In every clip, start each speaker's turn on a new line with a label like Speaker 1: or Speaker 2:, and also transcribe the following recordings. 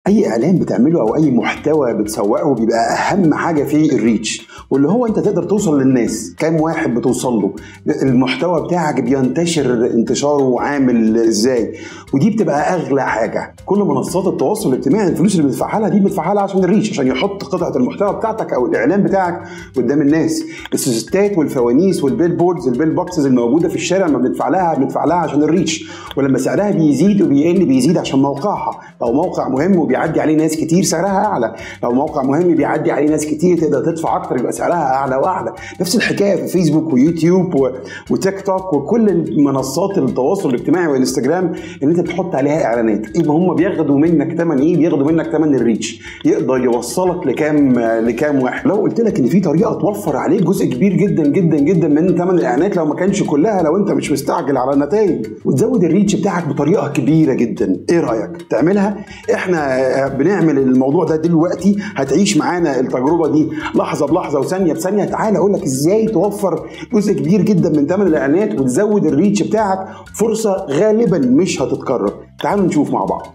Speaker 1: اي اعلان بتعمله او اي محتوى بتسوقه بيبقى اهم حاجه فيه الريتش واللي هو انت تقدر توصل للناس كام واحد بتوصل له المحتوى بتاعك بينتشر انتشاره عامل ازاي ودي بتبقى اغلى حاجه كل منصات التواصل الاجتماعي الفلوس اللي بتدفعها لها دي بتدفعها لها عشان الريتش عشان يحط قطعه المحتوى بتاعتك او الاعلان بتاعك قدام الناس السوستات والفوانيس والبيل بوردز البيل بوكسز الموجوده في الشارع ما بندفع لها بندفع لها عشان الريتش ولما سعرها بيزيد وبيقل بيزيد عشان موقعها لو موقع مهم وبيعدي عليه ناس كتير سعرها اعلى لو موقع مهم بيعدي عليه ناس كتير تقدر تدفع اكتر يبقى سعرها اعلى واعلى نفس الحكايه في فيسبوك ويوتيوب و... وتيك توك وكل منصات التواصل الاجتماعي والانستجرام اللي انت بتحط عليها اعلانات يبقى هم بياخدوا منك ثمن ايه بياخدوا منك ثمن الريتش يقدر يوصلك لكام لكام واحد لو قلت لك ان في طريقه توفر عليك جزء كبير جدا جدا جدا من ثمن الاعلانات لو ما كانش كلها لو انت مش مستعجل على النتائج وتزود الريتش بتاعك بطريقه كبيره جدا ايه رايك تعملها احنا بنعمل الموضوع ده دلوقتي هتعيش معانا التجربه دي لحظه بلحظه وثانيه بثانيه تعالى اقول لك ازاي توفر جزء كبير جدا من ثمن الاعلانات وتزود الريتش بتاعك فرصه غالبا مش هتتكرر تعالوا نشوف مع بعض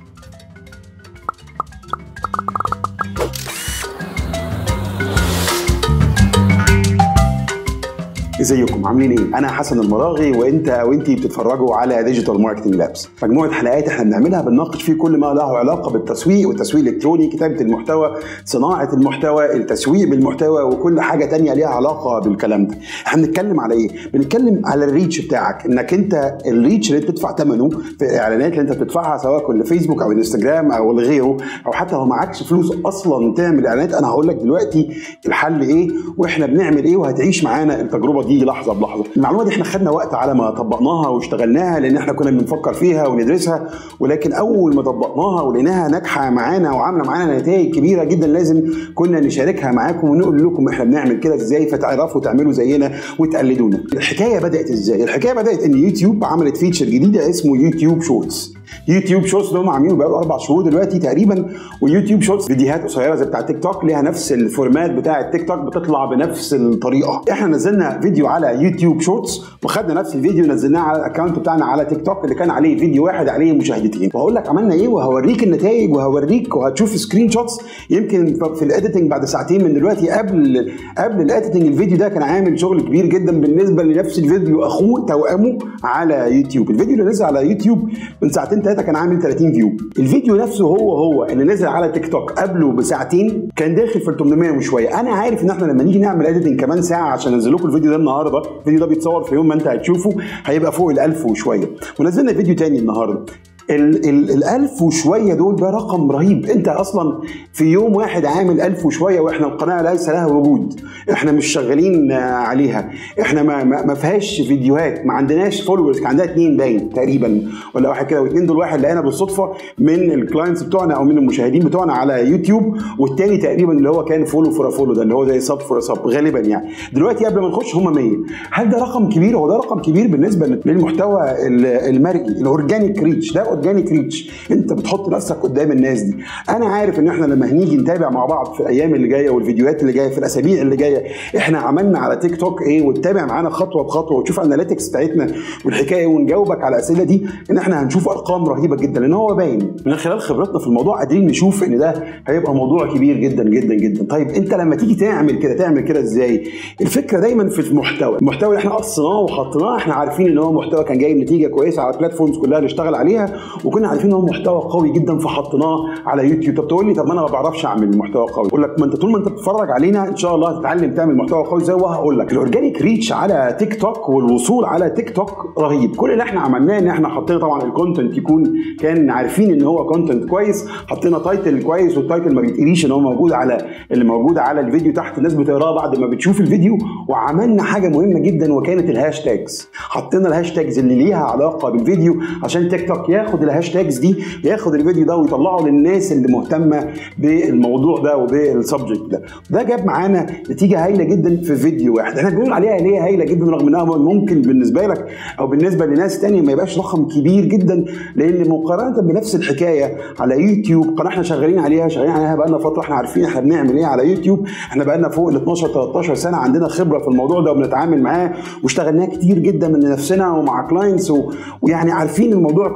Speaker 1: ازيكم عاملين ايه؟ انا حسن المراغي وانت او انت بتتفرجوا على ديجيتال ماركتنج لابس مجموعه حلقات احنا بنعملها بنناقش فيه كل ما له علاقه بالتسويق والتسويق الالكتروني كتابه المحتوى صناعه المحتوى التسويق بالمحتوى وكل حاجه تانية ليها علاقه بالكلام ده احنا بنتكلم على ايه؟ بنتكلم على الريتش بتاعك انك انت الريتش اللي انت بتدفع ثمنه في الاعلانات اللي انت بتدفعها سواء كل فيسبوك او انستجرام او غيره او حتى لو معكش فلوس اصلا تعمل اعلانات انا هقول لك دلوقتي الحل ايه واحنا بنعمل ايه وهتعيش معانا التجربه دي لحظه بلحظه المعلومه دي احنا خدنا وقت على ما طبقناها واشتغلناها لان احنا كنا بنفكر فيها وندرسها ولكن اول ما طبقناها ولقيناها ناجحه معانا وعامله معانا نتائج كبيره جدا لازم كنا نشاركها معاكم ونقول لكم احنا بنعمل كده ازاي فتعرفوا تعملوا زينا وتقلدونا الحكايه بدات ازاي الحكايه بدات ان يوتيوب عملت فيتشر جديده اسمه يوتيوب شورتس يوتيوب شورتس اللي هم عاملينه بقاله اربع شهور دلوقتي تقريبا ويوتيوب شورتس فيديوهات قصيره زي بتاع تيك توك ليها نفس الفورمات بتاع التيك توك بتطلع بنفس الطريقه احنا نزلنا فيديو على يوتيوب شورتس وخدنا نفس الفيديو نزلناه على الاكونت بتاعنا على تيك توك اللي كان عليه فيديو واحد عليه مشاهدتين وهقول لك عملنا ايه وهوريك النتائج وهوريك وهتشوف سكرين شوتس يمكن في الاديتنج بعد ساعتين من دلوقتي قبل قبل الاديتنج الفيديو ده كان عامل شغل كبير جدا بالنسبه لنفس الفيديو اخوه توامه على يوتيوب الفيديو اللي نزل على يوتيوب من ساعتين ثلاثه كان عامل 30 فيو الفيديو نفسه هو هو اللي نزل على تيك توك قبله بساعتين كان داخل في 800 وشويه انا عارف ان احنا لما نيجي نعمل اديتنج كمان ساعه عشان انزل لكم الفيديو ده النهارده الفيديو ده بيتصور في يوم ما انت هتشوفه هيبقى فوق ال1000 وشويه ونزلنا فيديو تاني النهارده ال ال الألف وشوية دول ده رقم رهيب أنت أصلا في يوم واحد عامل ألف وشوية وإحنا القناة ليس لها وجود إحنا مش شغالين عليها إحنا ما, ما, ما فيهاش فيديوهات ما عندناش فولورز كان عندنا اتنين باين تقريبا ولا واحد كده واثنين دول واحد لقينا بالصدفة من الكلاينتس بتوعنا أو من المشاهدين بتوعنا على يوتيوب والتاني تقريبا اللي هو كان فولو فور فولو ده اللي هو زي سب فور سب غالبا يعني دلوقتي قبل ما نخش هم 100 هل ده رقم كبير هو ده رقم كبير بالنسبة للمحتوى المرئي الاورجانيك ريتش ده اورجانيك ريتش انت بتحط نفسك قدام الناس دي انا عارف ان احنا لما هنيجي نتابع مع بعض في الايام اللي جايه والفيديوهات اللي جايه في الاسابيع اللي جايه احنا عملنا على تيك توك ايه وتتابع معانا خطوه بخطوه وتشوف اناليتكس بتاعتنا والحكايه ونجاوبك على الاسئله دي ان احنا هنشوف ارقام رهيبه جدا لان هو باين من خلال خبرتنا في الموضوع قادرين نشوف ان ده هيبقى موضوع كبير جدا جدا جدا طيب انت لما تيجي تعمل كده تعمل كده ازاي الفكره دايما في المحتوى المحتوى اللي احنا قصيناه وحطيناه احنا عارفين ان هو محتوى كان جايب نتيجه كويسه على البلاتفورمز كلها اللي اشتغل عليها وكنا عارفين ان هو محتوى قوي جدا فحطيناه على يوتيوب طب تقول لي طب ما انا ما بعرفش اعمل محتوى قوي اقول لك ما انت طول ما انت بتتفرج علينا ان شاء الله هتتعلم تعمل محتوى قوي زي وهقول لك الاورجانيك ريتش على تيك توك والوصول على تيك توك رهيب كل اللي احنا عملناه ان احنا حطينا طبعا الكونتنت يكون كان عارفين ان هو كونتنت كويس حطينا تايتل كويس والتايتل ما بيتقريش ان هو موجود على اللي موجود على الفيديو تحت الناس بتقراه بعد ما بتشوف الفيديو وعملنا حاجه مهمه جدا وكانت الهاشتاجز حطينا الهاشتاجز اللي ليها علاقه بالفيديو عشان تيك توك ياخد الهاشتاجز دي ياخد الفيديو ده ويطلعه للناس اللي مهتمه بالموضوع ده وبالسبجكت ده ده جاب معانا نتيجه هايله جدا في فيديو واحد احنا بنقول عليها ليه هايله جدا رغم انها ممكن بالنسبه لك او بالنسبه لناس تانية ما يبقاش رقم كبير جدا لان مقارنه بنفس الحكايه على يوتيوب قناه احنا شغالين عليها شغالين عليها بقالنا فتره احنا عارفين احنا بنعمل ايه على يوتيوب احنا بقالنا فوق ال 12 13 سنه عندنا خبره في الموضوع ده وبنتعامل معاه واشتغلناه كتير جدا من نفسنا ومع كلاينتس و... ويعني عارفين الموضوع كويس جدا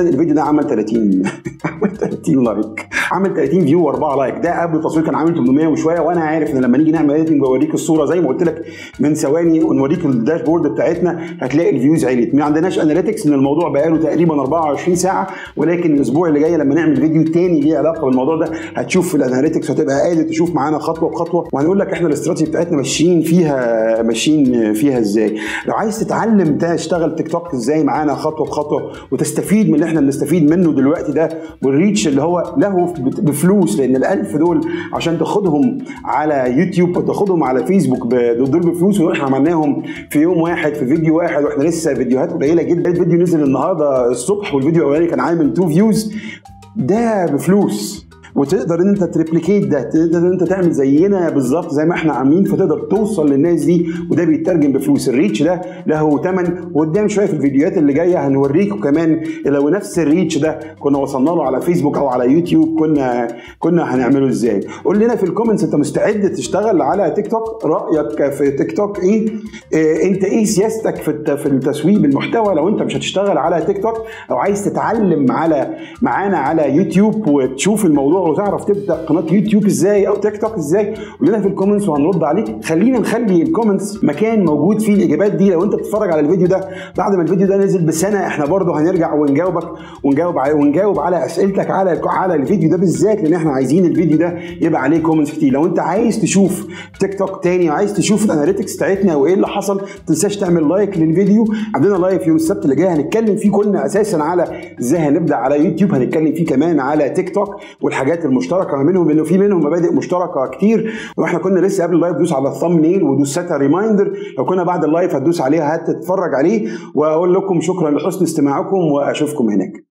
Speaker 1: جدا الفيديو ده عمل 30 عمل 30 لايك عمل 30 فيو و4 لايك ده قبل التصوير كان عامل 800 وشويه وانا عارف ان لما نيجي نعمل اديتنج واوريك الصوره زي ما قلت لك من ثواني ونوريك الداشبورد بتاعتنا هتلاقي الفيوز عليت ما عندناش اناليتكس ان الموضوع بقاله تقريبا 24 ساعه ولكن الاسبوع اللي جاي لما نعمل فيديو تاني ليه علاقه بالموضوع ده هتشوف في الاناليتكس وهتبقى قادر تشوف معانا خطوه بخطوه وهنقول لك احنا الاستراتيجي بتاعتنا ماشيين فيها ماشيين فيها ازاي لو عايز تتعلم تشتغل تيك توك ازاي معانا خطوه بخطوه وتستفيد من اللي احنا بنستفيد منه دلوقتي ده والريتش اللي هو له بفلوس لان الألف دول عشان تاخدهم على يوتيوب وتاخدهم على فيسبوك دول بفلوس واحنا عملناهم في يوم واحد في فيديو واحد واحنا لسه فيديوهات قليله جدا الفيديو نزل النهارده الصبح والفيديو الاولاني كان عامل 2 فيوز ده بفلوس وتقدر ان انت تريبليكيت ده تقدر ان انت تعمل زينا بالظبط زي ما احنا عاملين فتقدر توصل للناس دي وده بيترجم بفلوس الريتش ده له ثمن وقدام شويه في الفيديوهات اللي جايه هنوريكم كمان لو نفس الريتش ده كنا وصلنا له على فيسبوك او على يوتيوب كنا كنا هنعمله ازاي قول لنا في الكومنتس انت مستعد تشتغل على تيك توك رايك في تيك توك ايه, إيه انت ايه سياستك في في التسويق بالمحتوى لو انت مش هتشتغل على تيك توك او عايز تتعلم على معانا على يوتيوب وتشوف الموضوع وتعرف تبدا قناه يوتيوب ازاي او تيك توك ازاي قول لنا في الكومنتس وهنرد عليك خلينا نخلي الكومنتس مكان موجود فيه الاجابات دي لو انت بتتفرج على الفيديو ده بعد ما الفيديو ده نزل بسنه احنا برضه هنرجع ونجاوبك ونجاوب على ونجاوب على اسئلتك على على الفيديو ده بالذات لان احنا عايزين الفيديو ده يبقى عليه كومنتس كتير لو انت عايز تشوف تيك توك تاني وعايز تشوف الاناليتكس بتاعتنا وايه اللي حصل ما تنساش تعمل لايك للفيديو عندنا لايف يوم السبت اللي جاي هنتكلم فيه كلنا اساسا على ازاي هنبدا على يوتيوب هنتكلم فيه كمان على تيك توك والحاجات المشتركه ما بينهم لانه في منهم مبادئ مشتركه كتير واحنا كنا لسه قبل اللايف دوس على الثامب ودوس ساتا ريمايندر لو كنا بعد اللايف هتدوس عليها هتتفرج عليه واقول لكم شكرا لحسن استماعكم واشوفكم هناك